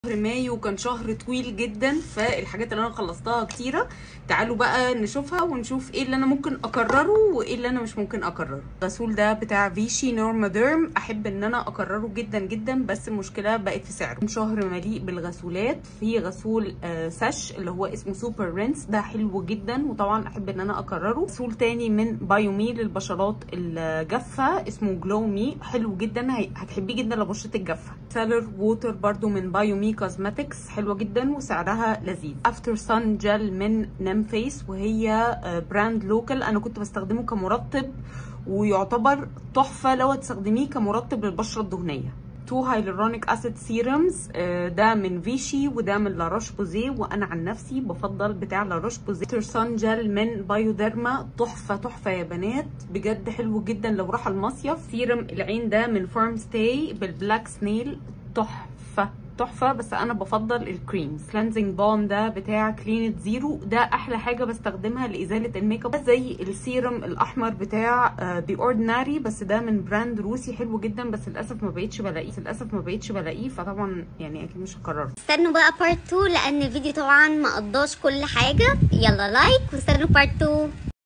شهر مايو كان شهر طويل جدا فالحاجات اللي انا خلصتها كتيره تعالوا بقى نشوفها ونشوف ايه اللي انا ممكن اكرره وايه اللي انا مش ممكن اكرره الغسول ده بتاع فيشي نورما ديرم احب ان انا اكرره جدا جدا بس المشكله بقت في سعره شهر مليء بالغسولات في غسول آه ساش اللي هو اسمه سوبر رينس ده حلو جدا وطبعا احب ان انا اكرره غسول تاني من بايومي للبشرات الجافه اسمه جلو مي حلو جدا هي- هتحبيه جدا لبشرتك جافه سالر ووتر برضو من بايومي كوزماتكس حلوه جدا وسعرها لذيذ افتر سان جel من نام فيس وهي آه، براند لوكال انا كنت بستخدمه كمرطب ويعتبر تحفه لو تستخدميه كمرطب للبشره الدهنيه تو هايلورونيك اسيد سيرمز ده من فيشي وده من لاروش بوزيه وانا عن نفسي بفضل بتاع لاروش بوزيه افتر سان جel من بايوديرما تحفه تحفه يا بنات بجد حلو جدا لو راح المصيف سيرم العين ده من فارم ستاي بالبلاك سنيل تحفه تحفه بس انا بفضل الكريمز كلينزنج بالم ده بتاع كلينت زيرو ده احلى حاجه بستخدمها لازاله الميك اب زي السيرم الاحمر بتاع دي اورديناري بس ده من براند روسي حلو جدا بس للاسف ما بقيتش بلاقيه للاسف ما بقيتش بلاقيه فطبعا يعني اكيد مش هكرره استنوا بقى بارت 2 لان الفيديو طبعا ما قضاش كل حاجه يلا لايك واستنوا بارت 2